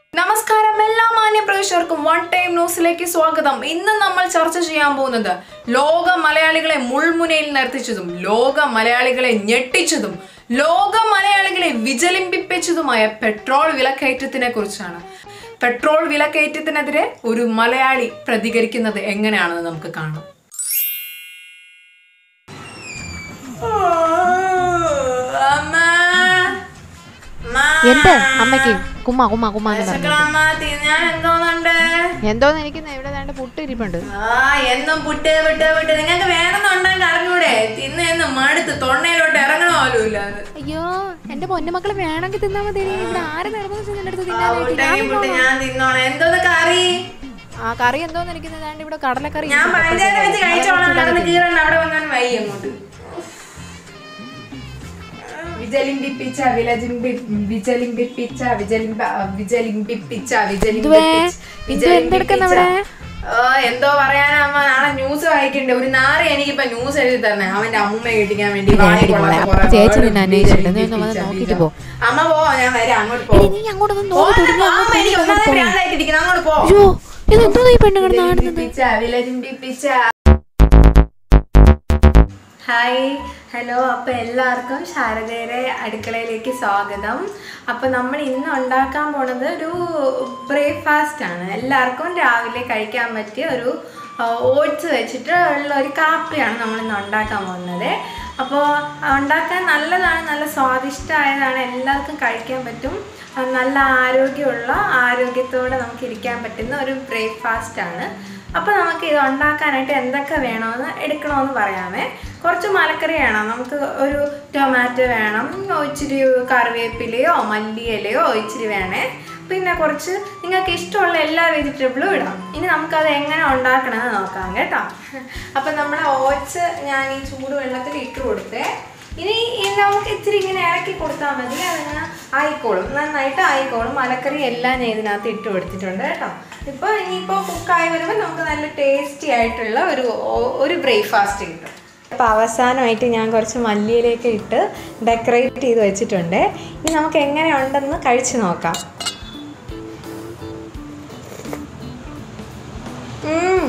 നമസ്കാരം എല്ലാ മാന്യ പ്രേക്ഷകർക്കും വൺ ടൈം ന്യൂസിലേക്ക് സ്വാഗതം ഇന്ന് നമ്മൾ ചർച്ച ചെയ്യാൻ പോകുന്നത് ലോക മലയാളികളെ മുൾമുനയിൽ നിർത്തിച്ചതും ലോക മലയാളികളെ ഞെട്ടിച്ചതും ലോക മലയാളികളെ വിചലിമ്പിപ്പിച്ചതുമായ പെട്രോൾ വിലക്കയറ്റത്തിനെ കുറിച്ചാണ് പെട്രോൾ വിലക്കയറ്റത്തിനെതിരെ ഒരു മലയാളി പ്രതികരിക്കുന്നത് എങ്ങനെയാണെന്ന് നമുക്ക് കാണാം എന്ത് അമ്മയ്ക്ക് കുമ്മ കുമ്മ കുമ്മ എന്ന് പറഞ്ഞു ഞാൻ എന്തോന്നുണ്ട് എന്തോന്ന് എനിക്ക് ഇവിടെ വേണ്ട പുട്ട് ഇരിപ്പുണ്ട് ആ എന്നും പുട്ട് വിട്ട് വിട്ട് നിങ്ങൾക്ക് വേണമെന്നുണ്ടെങ്കിൽ അറിഞ്ഞൂടെ തിന്ന് എന്ന് മടുത്ത് തൊണ്ണയിലോട്ട് ഇറങ്ങണ പോലും ഇല്ല അത്. അയ്യോ എന്റെ പൊന്നുമക്കള് വേണമെങ്കിൽ തിന്നാ മതി ഇവിടെ ആര് നിർബന്ധിച്ചു നിന്റെ അടുത്ത് ആ പുട്ടയും പുട്ട് ഞാൻ തിന്നോളാം എന്തോന്ന് കറി ആ കറി എന്തോന്ന് എനിക്ക് വേണ്ട ഇവിടെ കടലക്കറി ഞാൻ പഞ്ചായത്ത് വെച്ച് കഴിച്ചോളാം നടന്ന് കീറണ്ട അവിടെ വന്നാൽ വൈ അങ്ങോട്ട് വിജലിമ്പിപ്പിച്ച വിലജിമ്പി വിജലിമ്പിപ്പിച്ച വിജലിമ്പ വിജലിമ്പിപ്പിച്ച ഇതുവേ, ഇത് എന്തെടുക്കുന്ന അവിടെ? ഓ എന്തോ പറയാനമ്മ നാളെ ന്യൂസ് വായിക്കണ്ടേ ഒരു നാറ് എനിക്കിപ്പോ ന്യൂസ് എഴുതി തരണേ അവന്റെ അമ്മൂമ്മയെ കിട്ടിക്കാൻ വേണ്ടി ഇല്ല, വായി ഇല്ല, കൊള്ളാത്ത അപ്പൊ കുറെ ചേച്ചി word നിന്നെ അന്വേഷിച്ചിട്ട് നീ ഒന്ന് വന്ന് വിജലിമ്പിപ്പിച്ച, നോക്കിയിട്ട് വിജ- പോ. അമ്മ പോ ഞാൻ വരാം അങ്ങോട്ട് പോ നീ അങ്ങോട്ടൊന്ന് പോ, നോക്കി തുടങ്ങി പോ, അങ്ങോട്ട് എനിക്ക് ഇങ്ങോട്ട് ഒന്നാമത് പോ. ഭ്രാന്തായിട്ടിരിക്കുന്നു. അങ്ങോട്ട് പോ അയ്യോ ഇത് എന്തോ ഈ പെണ്ണ് കിടന്ന് ആടുന്നത് വിലചിമ്പിപ്പിച്ച, വിലചിമ്പിപ്പിച്ച. ഹായ് ഹലോ അപ്പോൾ എല്ലാവർക്കും ശാരദയുടെ അടുക്കളയിലേക്ക് സ്വാഗതം അപ്പോൾ നമ്മൾ ഇന്ന് ഉണ്ടാക്കാൻ പോണത് ഒരു ബ്രേക്ക്ഫാസ്റ്റ് ആണ് എല്ലാവർക്കും രാവിലെ കഴിക്കാൻ പറ്റിയ ഒരു ഓട്സ് വെച്ചിട്ട് ഉള്ള ഒരു കാപ്പിയാണ് നമ്മൾ ഇന്ന് ഉണ്ടാക്കാൻ പോകുന്നത് അപ്പോൾ ഉണ്ടാക്കാൻ നല്ലതാണ് നല്ല സ്വാദിഷ്ടമായതാണ് എല്ലാവർക്കും കഴിക്കാൻ പറ്റും ആ, നല്ല ആരോഗ്യമുള്ള ആരോഗ്യത്തോടെ നമുക്ക് ഇരിക്കാൻ പറ്റുന്ന ഒരു ബ്രേക്ക്ഫാസ്റ്റ് ആണ് അപ്പോൾ നമുക്ക് ഇത് ഉണ്ടാക്കാനായിട്ട് എന്തൊക്കെ വേണമെന്ന് എടുക്കണമെന്ന് പറയാമേ കുറച്ച് മലക്കറി വേണം നമുക്ക് ഒരു ടൊമാറ്റോ വേണം ഇച്ചിരി കറിവേപ്പിലയോ മല്ലിയിലയോ ഇച്ചിരി വേണേ പിന്നെ കുറച്ച് നിങ്ങൾക്ക് ഇഷ്ടമുള്ള എല്ലാ വെജിറ്റബിളും ഇടാം ഇനി നമുക്കത് എങ്ങനെ ഉണ്ടാക്കണമെന്ന് നോക്കാം കേട്ടോ അപ്പം നമ്മുടെ ഓട്സ് ഞാൻ ഈ ചൂട് വെള്ളത്തിൽ ഇട്ട് കൊടുത്തേ ഇനി ഈ നമുക്ക് ഇച്ചിരി ഇങ്ങനെ ഇറക്കി കൊടുത്താൽ മതി അതിങ്ങനെ ആയിക്കോളും നന്നായിട്ട് ആയിക്കോളും മലക്കറി എല്ലാം ഞാൻ ഇതിനകത്ത് ഇട്ട് കൊടുത്തിട്ടുണ്ട് കേട്ടോ ഇപ്പോൾ ഇനിയിപ്പോൾ കുക്കായി വരുമ്പോൾ നമുക്ക് നല്ല ടേസ്റ്റി ആയിട്ടുള്ള ഒരു ഓ- ഒരു ബ്രേക്ക്ഫാസ്റ്റ് കിട്ടും അപ്പോൾ അവസാനമായിട്ട് ഞാൻ കുറച്ച് മല്ലിയിലേക്ക് ഇട്ട് ഡെക്കറേറ്റ് ചെയ്ത് വെച്ചിട്ടുണ്ട് ഇനി നമുക്ക് എങ്ങനെ ഉണ്ടെന്ന് കഴിച്ച് നോക്കാം ഉം.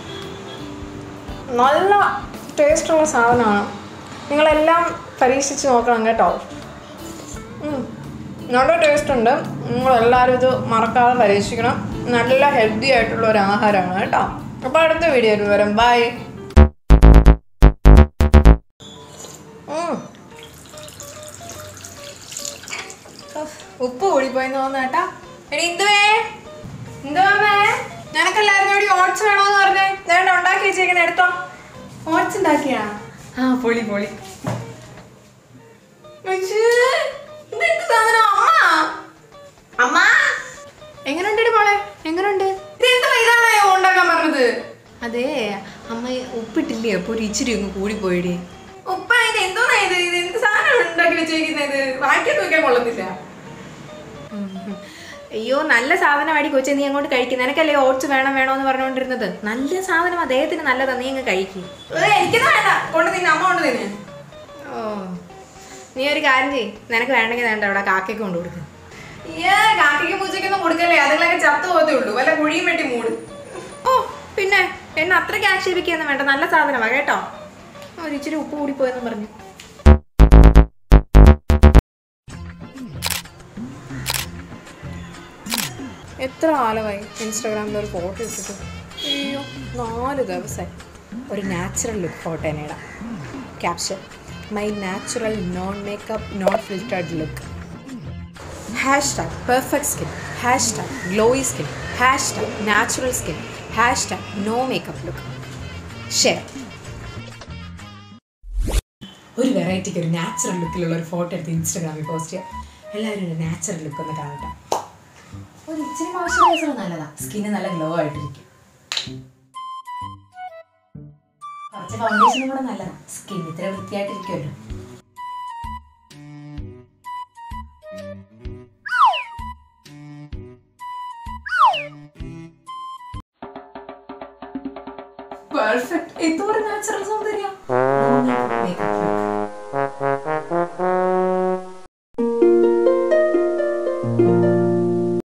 നല്ല ടേസ്റ്റുള്ള സാധനമാണ് നിങ്ങളെല്ലാം പരീക്ഷിച്ച് നോക്കണം കേട്ടോ ഉം. നല്ല ടേസ്റ്റ് ഉണ്ട് നിങ്ങളെല്ലാവരും ഇത് മറക്കാതെ പരീക്ഷിക്കണം നല്ല ഹെൽത്തി ആയിട്ടുള്ള ഒരു ആഹാരമാണ് കേട്ടോ അപ്പോൾ അടുത്ത വീഡിയോയിൽ വരാം ബൈ ഉപ്പ് കൂടിപ്പോയെന്ന് തോന്നുന്നു കേട്ടാ എടി എന്തുവേ എന്തുവാമേ നിനക്കെല്ലാവരും കൂടി ഓട്സ് വേണോന്ന് പറഞ്ഞേ വേണ്ട ഉണ്ടാക്കി വെച്ചേക്കുന്ന എടുത്തോ ഓട്സ് ഉണ്ടാക്കിയാ ആ പൊളി പൊളി അയ്യേ, ഇതെന്ത് സാധനം? അമ്മ അമ്മ എങ്ങനെയുണ്ട് മോളെ എങ്ങനെയുണ്ട് ഇതെന്താ ഇതാണ് ഉണ്ടാക്കാൻ പറഞ്ഞത് അതെ അമ്മ ഉപ്പിട്ടില്ലേ അപ്പൊ ഒരു ഇച്ചിരി അങ്ങ് കൂടിപ്പോയിടി ഉപ്പ ഇത് എന്തോന്നാ ഇത് ഇത് എന്ത് സാധനം ഉണ്ടാക്കി വെച്ചേക്കുന്നത് വായിക്കാൻ നോക്കാൻ കൊള്ളത്തില്ല ഉം. അയ്യോ നല്ല സാധനമാടി കൊച്ചെ നീ അങ്ങോട്ട് കഴിക്കും നിനക്കല്ലേ ഓട്സ് വേണം വേണോ എന്ന് പറഞ്ഞുകൊണ്ടിരുന്നത് നല്ല സാധനം അദ്ദേഹത്തിന് നല്ലതാ നീ അങ്ങ് കഴിക്കും എനിക്കൊന്നും വേണ്ട കൊണ്ട് തിന്നെ അമ്മ കൊണ്ട് തിന്നെ ഓ നീ ഒരു കാര്യം ചെയ്യ് നിനക്ക് വേണ്ടെങ്കിൽ വേണ്ട അവിടെ കാക്കയ്ക്ക് കൊണ്ട് കൊടുക്കും ഏ കാക്കയ്ക്ക് പൂച്ചയ്ക്കൊന്നും കൊടുക്കല്ലേ അതുങ്ങളൊക്കെ ചത്തു പോകത്തേ ഉള്ളൂ വല്ല കുഴിയും വെട്ടി മൂട് ഓ പിന്നെ എന്നെ അത്രയ്ക്ക് ആക്ഷേപിക്കുകയൊന്നും വേണ്ട നല്ല സാധനമാണ് കേട്ടോ ഒരു ഇച്ചിരി ഉപ്പ് കൂടി പോയെന്ന് പറഞ്ഞു എത്ര കാലമായി ഇൻസ്റ്റാഗ്രാമിൽ ഒരു ഫോട്ടോ ഇട്ടിട്ട് അയ്യോ നാല് ദിവസമായി ഒരു നാച്ചുറൽ ലുക്ക് ഫോട്ടോ തന്നെ ഇടാം caption my natural non makeup non filtered look hashtag perfect skin hashtag glowy skin hashtag natural skin hashtag no makeup look share ഒരു വെറൈറ്റിക്ക് ഒരു നാച്ചുറൽ ലുക്കിലുള്ള ഒരു ഫോട്ടോ എടുത്ത് ഇൻസ്റ്റാഗ്രാമിൽ post ചെയ്യാം എല്ലാവരും ഒരു നാച്ചുറൽ ലുക്ക് ഒന്ന് കാണട്ടെ ഒരു ഇച്ചിരി മോയ്സ്ചറൈസർ നല്ലതാ സ്കിന്ന് നല്ല ഗ്ലോ ആയിട്ടിരിക്കും കുറച്ച് ഫൗണ്ടേഷനും കൂടെ നല്ലതാ സ്കിൻ ഇത്ര വൃത്തിയായിട്ടിരിക്കുമല്ലോ പെർഫെക്റ്റ് എന്തോ ഒരു നാച്ചുറൽ സൗന്ദര്യം മേക്കപ്പ് ലുക്ക്